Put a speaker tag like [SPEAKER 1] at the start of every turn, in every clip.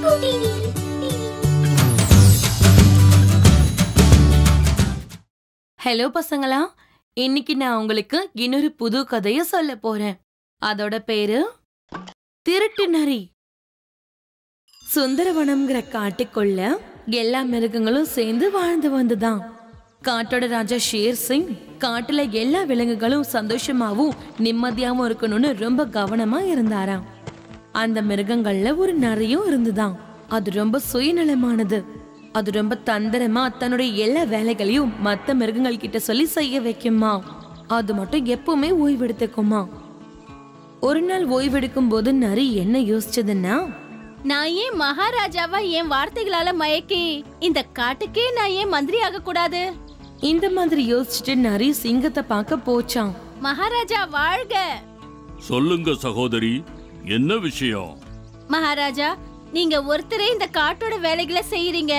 [SPEAKER 1] hello பசங்களா இன்னைக்கு நான் உங்களுக்கு இன்னொரு புது கதைய சொல்ல போறேன் அதோட பேரு திருட்டு நரி சுந்தரவனம்ங்கிற காட்டுக்குள்ள எல்லா மிருகங்களும் சேர்ந்து வாழ்ந்து வந்துதான் காட்டோட ராஜா ஷேர் சிங் காட்டுல எல்லா விலங்குகளும் சந்தோஷமாவும் நிம்மதியாவும் இருக்கணும்னு ரொம்ப கவனமா இருந்தாராம் அந்த மிருகங்கள்ல ஒரு நரியும் இருந்துதான் அது ரொம்ப சுயநலமானது அது ரொம்ப தந்திரமா தன்னுடைய எல்லா வேலைகளையும் மத்த மிருகங்கள் கிட்ட சொல்லி செய்ய வைக்குமா அது மட்டும் எப்பவுமே ஓய்வெடுத்துக்குமா ஒரு நாள் ஓய்வெடுக்கும் போது நரி என்ன யோசிச்சதுன்னா
[SPEAKER 2] நான் ஏன் மகாராஜாவா என் வார்த்தைகளால மயக்கி இந்த காட்டுக்கே நான் ஏன் மந்திரி ஆக கூடாது
[SPEAKER 1] இந்த மாதிரி யோசிச்சுட்டு நரி சிங்கத்தை பார்க்க போச்சான்
[SPEAKER 2] மகாராஜா வாழ்க
[SPEAKER 3] சொல்லுங்க சகோதரி என்ன விஷயம்
[SPEAKER 2] மகாராஜா நீங்க ஒருத்தரே இந்த காட்டோட வேலைகளை செய்யறீங்க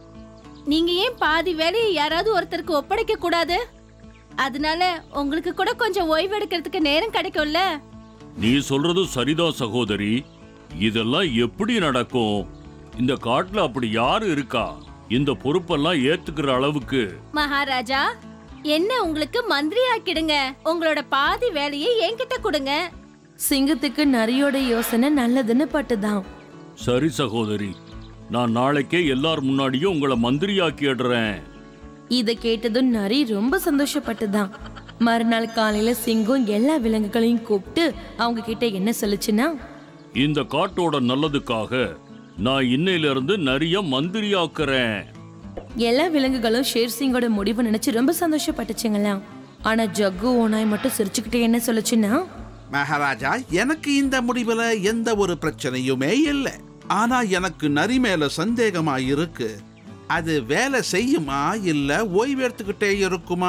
[SPEAKER 2] நீங்க ஏன் பாதி வேலையை யாராவது ஒருத்தருக்கு ஒப்படைக்க கூடாது அதனால உங்களுக்கு கூட கொஞ்சம் ஓய்வு எடுக்கிறதுக்கு நேரம் கிடைக்கும்ல
[SPEAKER 3] நீ சொல்றது சரிதான் சகோதரி இதெல்லாம் எப்படி நடக்கும் இந்த காட்டுல அப்படி யாரு இருக்கா இந்த பொறுப்பெல்லாம் ஏத்துக்கிற அளவுக்கு
[SPEAKER 2] மகாராஜா என்ன உங்களுக்கு மந்திரி ஆக்கிடுங்க உங்களோட பாதி வேலையை என்கிட்ட கொடுங்க
[SPEAKER 1] சிங்கத்துக்கு நரியோட யோசனை நல்லதுன்னு பட்டுதான்
[SPEAKER 3] சரி சகோதரி நான் நாளைக்கே எல்லார் முன்னாடியும் உங்களை மந்திரியாக்கிடுறேன்
[SPEAKER 1] இத கேட்டதும் நரி ரொம்ப சந்தோஷப்பட்டுதான் மறுநாள் காலையில சிங்கம் எல்லா விலங்குகளையும் கூப்பிட்டு அவங்க கிட்ட என்ன சொல்லுச்சுன்னா
[SPEAKER 3] இந்த காட்டோட நல்லதுக்காக நான் இன்னையில இருந்து நிறைய மந்திரியாக்குறேன்
[SPEAKER 1] எல்லா விலங்குகளும் ஷேர் சிங்கோட முடிவை நினைச்சு ரொம்ப சந்தோஷப்பட்டுச்சுங்களாம் ஆனா ஜக்கு ஓனாய் மட்டும் சிரிச்சுக்கிட்டே என்ன சொல்லுச்சுன்னா
[SPEAKER 4] மகாராஜா எனக்கு இந்த முடிவுல எந்த ஒரு பிரச்சனையுமே இல்லை ஆனா எனக்கு நரி மேல சந்தேகமா இருக்கு அது வேலை செய்யுமா இல்ல ஓய்வு எடுத்துக்கிட்டே இருக்குமா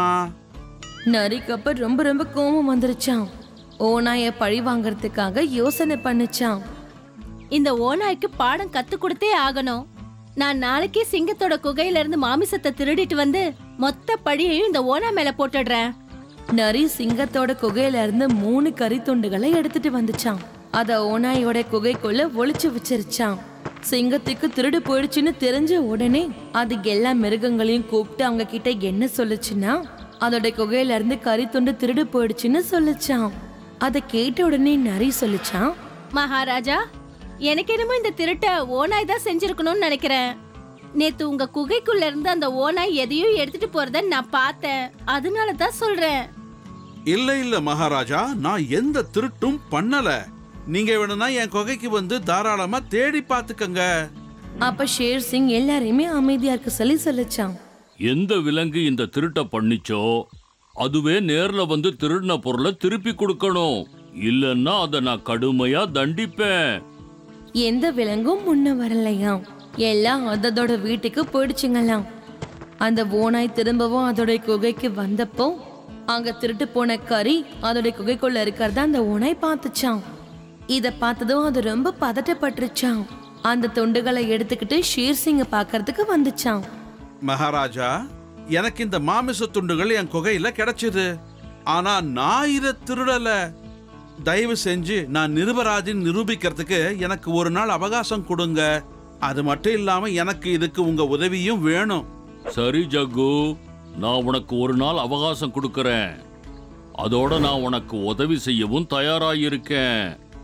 [SPEAKER 1] நரிக்கு அப்ப ரொம்ப ரொம்ப கோபம் வந்துருச்சான் ஓனாய பழி வாங்குறதுக்காக யோசனை பண்ணுச்சான்
[SPEAKER 2] இந்த ஓநாய்க்கு பாடம் கத்து கொடுத்தே ஆகணும் நான் நாளைக்கே சிங்கத்தோட குகையில இருந்து மாமிசத்தை திருடிட்டு வந்து மொத்த பழியையும் இந்த ஓனா மேல போட்டுடுறேன்
[SPEAKER 1] நரி சிங்கத்தோட குகையில இருந்து மூணு கறி துண்டுகளை எடுத்துட்டு வந்துச்சான் அத ஓனாயோட குகைக்குள்ள ஒளிச்சு வச்சிருச்சான் சிங்கத்துக்கு திருடு போயிடுச்சுன்னு தெரிஞ்ச உடனே அது எல்லா மிருகங்களையும் கூப்பிட்டு அவங்க கிட்ட என்ன சொல்லுச்சுன்னா அதோட குகையில இருந்து கறி துண்டு திருடு போயிடுச்சுன்னு சொல்லுச்சான் அதை கேட்ட உடனே நரி சொல்லுச்சான்
[SPEAKER 2] மகாராஜா எனக்கு என்னமோ இந்த திருட்ட ஓனாய் தான் செஞ்சிருக்கணும்னு நினைக்கிறேன் நேத்து உங்க குகைக்குள்ள இருந்து அந்த ஓனாய் எதையும் எடுத்துட்டு போறத நான் பார்த்தேன் அதனால தான் சொல்றேன்
[SPEAKER 4] இல்ல இல்ல மகாராஜா நான் எந்த திருட்டும் பண்ணல நீங்க வேணும்னா என் குகைக்கு வந்து தாராளமா தேடி பார்த்துக்கங்க
[SPEAKER 1] அப்ப ஷேர் சிங் எல்லாரையுமே அமைதியா இருக்க சொல்லி சொல்லுச்சான்
[SPEAKER 3] எந்த விலங்கு இந்த திருட்டை பண்ணிச்சோ அதுவே நேர்ல வந்து திருடின பொருளை திருப்பி கொடுக்கணும் இல்லைன்னா அதை நான் கடுமையா தண்டிப்பேன்
[SPEAKER 1] எந்த விலங்கும் முன்ன வரலையாம் எல்லாம் அதோட வீட்டுக்கு போயிடுச்சுங்களாம் அந்த ஓனாய் திரும்பவும் அதோட குகைக்கு வந்தப்போ அங்க திருட்டு போன கறி அதோட குகைக்குள்ள இருக்கிறத அந்த ஓனாய் பார்த்துச்சான் இத பார்த்ததும் அது ரொம்ப பதட்டப்பட்டுருச்சான் அந்த துண்டுகளை எடுத்துக்கிட்டு ஷேர் சிங்க பார்க்கறதுக்கு வந்துச்சான்
[SPEAKER 4] மகாராஜா எனக்கு இந்த மாமிச துண்டுகள் என் குகையில கிடைச்சது ஆனா நான் இதை திருடல தயவு செஞ்சு நான் நிருபராஜின் நிரூபிக்கிறதுக்கு எனக்கு ஒரு நாள் அவகாசம் கொடுங்க அது மட்டும் இல்லாம எனக்கு இதுக்கு உங்க உதவியும் வேணும்
[SPEAKER 3] சரி ஜக்கு நான் உனக்கு ஒரு நாள் அவகாசம் கொடுக்கறேன் அதோட நான் உனக்கு உதவி செய்யவும் தயாராயிருக்கேன்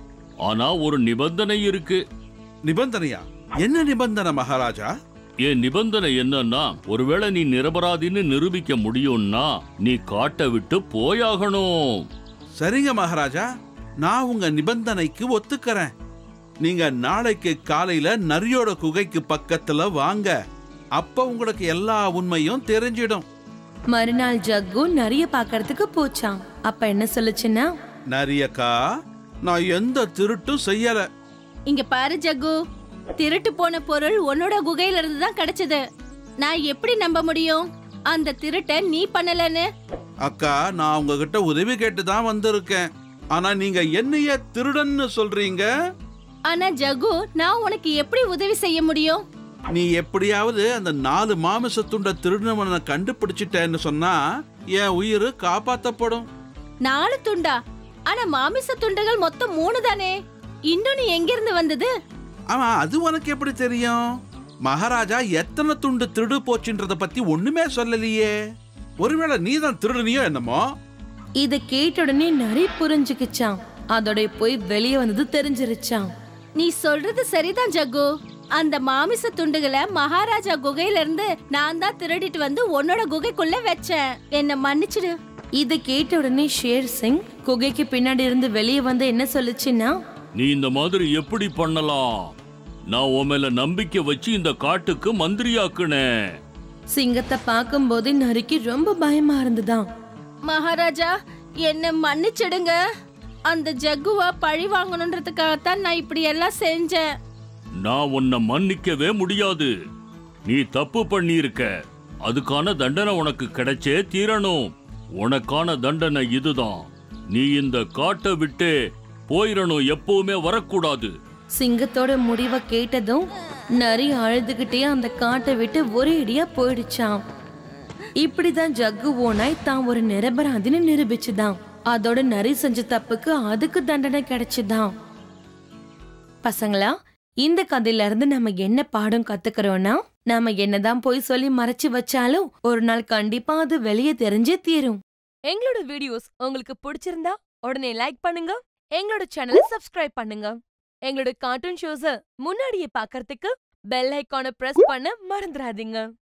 [SPEAKER 3] ஆனா ஒரு நிபந்தனை இருக்கு
[SPEAKER 4] நிபந்தனையா என்ன நிபந்தனை மகாராஜா
[SPEAKER 3] என் நிபந்தனை என்னன்னா ஒருவேளை நீ நிரபராதின்னு நிரூபிக்க முடியும்னா நீ காட்டை விட்டு போயாகணும்
[SPEAKER 4] சரிங்க மகாராஜா நான் உங்க நிபந்தனைக்கு ஒத்துக்கறேன் நீங்க நாளைக்கு காலையில நரியோட குகைக்கு பக்கத்துல வாங்க அப்ப உங்களுக்கு எல்லா உண்மையும் தெரிஞ்சிடும்
[SPEAKER 1] மறுநாள் ஜக்கு நிறைய பார்க்கறதுக்கு போச்சான் அப்ப என்ன சொல்லுச்சுன்னா
[SPEAKER 4] நரியக்கா நான் எந்த திருட்டும் செய்யல
[SPEAKER 2] இங்க பாரு ஜக்கு திருட்டு போன பொருள் உன்னோட குகையில இருந்து தான் கிடைச்சது நான் எப்படி நம்ப முடியும் அந்த திருட்ட நீ பண்ணலன்னு
[SPEAKER 4] அக்கா நான் உங்ககிட்ட உதவி கேட்டு தான் வந்திருக்கேன் ஆனா நீங்க என்னைய திருடன்னு சொல்றீங்க
[SPEAKER 2] ஆனா ஜகு நான் உனக்கு எப்படி உதவி செய்ய முடியும்
[SPEAKER 4] நீ எப்படியாவது அந்த நாலு மாமிச துண்ட திருடனவனை கண்டுபிடிச்சிட்டேன்னு சொன்னா என் உயிர் காப்பாத்தப்படும்
[SPEAKER 2] நாலு துண்டா ஆனா மாமிச துண்டுகள் மொத்தம் மூணு தானே இன்னொன்னு எங்க இருந்து வந்தது
[SPEAKER 4] ஆமா அது உனக்கு எப்படி தெரியும் மகாராஜா எத்தனை துண்டு திருடு போச்சுன்றத பத்தி ஒண்ணுமே சொல்லலையே ஒருவேளை நீ தான் திருடுனியோ என்னமோ
[SPEAKER 1] இத கேட்ட உடனே நரி புரிஞ்சுக்கிச்சான் அதோட போய் வெளியே வந்தது தெரிஞ்சிருச்சான்
[SPEAKER 2] நீ சொல்றது சரிதான் ஜக்கு அந்த மாமிச துண்டுகளை மகாராஜா குகையில இருந்து நான் தான் திருடிட்டு வந்து உன்னோட குகைக்குள்ள வச்சேன் என்ன மன்னிச்சிடு
[SPEAKER 1] இத கேட்ட உடனே ஷேர் சிங் குகைக்கு பின்னாடி இருந்து வெளியே வந்து என்ன சொல்லுச்சுன்னா
[SPEAKER 3] நீ இந்த மாதிரி எப்படி பண்ணலாம் நான் உன் மேல நம்பிக்கை வச்சு இந்த காட்டுக்கு மந்திரியாக்குனேன்
[SPEAKER 1] சிங்கத்தை பார்க்கும்போது நரிக்கு ரொம்ப பயமா இருந்துதான்
[SPEAKER 2] மகாராஜா என்ன மன்னிச்சிடுங்க அந்த ஜக்குவா பழி வாங்கணுன்றதுக்காகத்தான் நான் இப்படி எல்லாம் செஞ்சேன்
[SPEAKER 3] நான் உன்னை மன்னிக்கவே முடியாது நீ தப்பு பண்ணியிருக்க அதுக்கான தண்டனை உனக்கு கிடைச்சே தீரணும் உனக்கான தண்டனை இதுதான் நீ இந்த காட்டை விட்டு போயிடணும் எப்பவுமே வரக்கூடாது
[SPEAKER 1] சிங்கத்தோட முடிவை கேட்டதும் நரி அழுதுகிட்டே அந்த காட்டை விட்டு ஒரே இடியா போயிடுச்சான் இப்படிதான் ஜக்கு ஓனாய் தான் ஒரு நிரபராதின்னு நிரூபிச்சுதான் அதோட நரி செஞ்ச தப்புக்கு அதுக்கு தண்டனை கிடைச்சுதான் பசங்களா இந்த கதையில இருந்து நம்ம என்ன பாடம் கத்துக்கிறோம்னா நாம என்னதான் போய் சொல்லி மறைச்சு வச்சாலும் ஒரு நாள் கண்டிப்பா அது வெளியே தெரிஞ்சே தீரும்
[SPEAKER 5] எங்களோட வீடியோஸ் உங்களுக்கு பிடிச்சிருந்தா உடனே லைக் பண்ணுங்க எங்களோட சேனலை சப்ஸ்கிரைப் பண்ணுங்க எங்களோட கார்ட்டூன் ஷோஸ முன்னாடியே பார்க்கறதுக்கு பெல் ஐகானை பிரஸ் பண்ண மறந்துடாதீங்க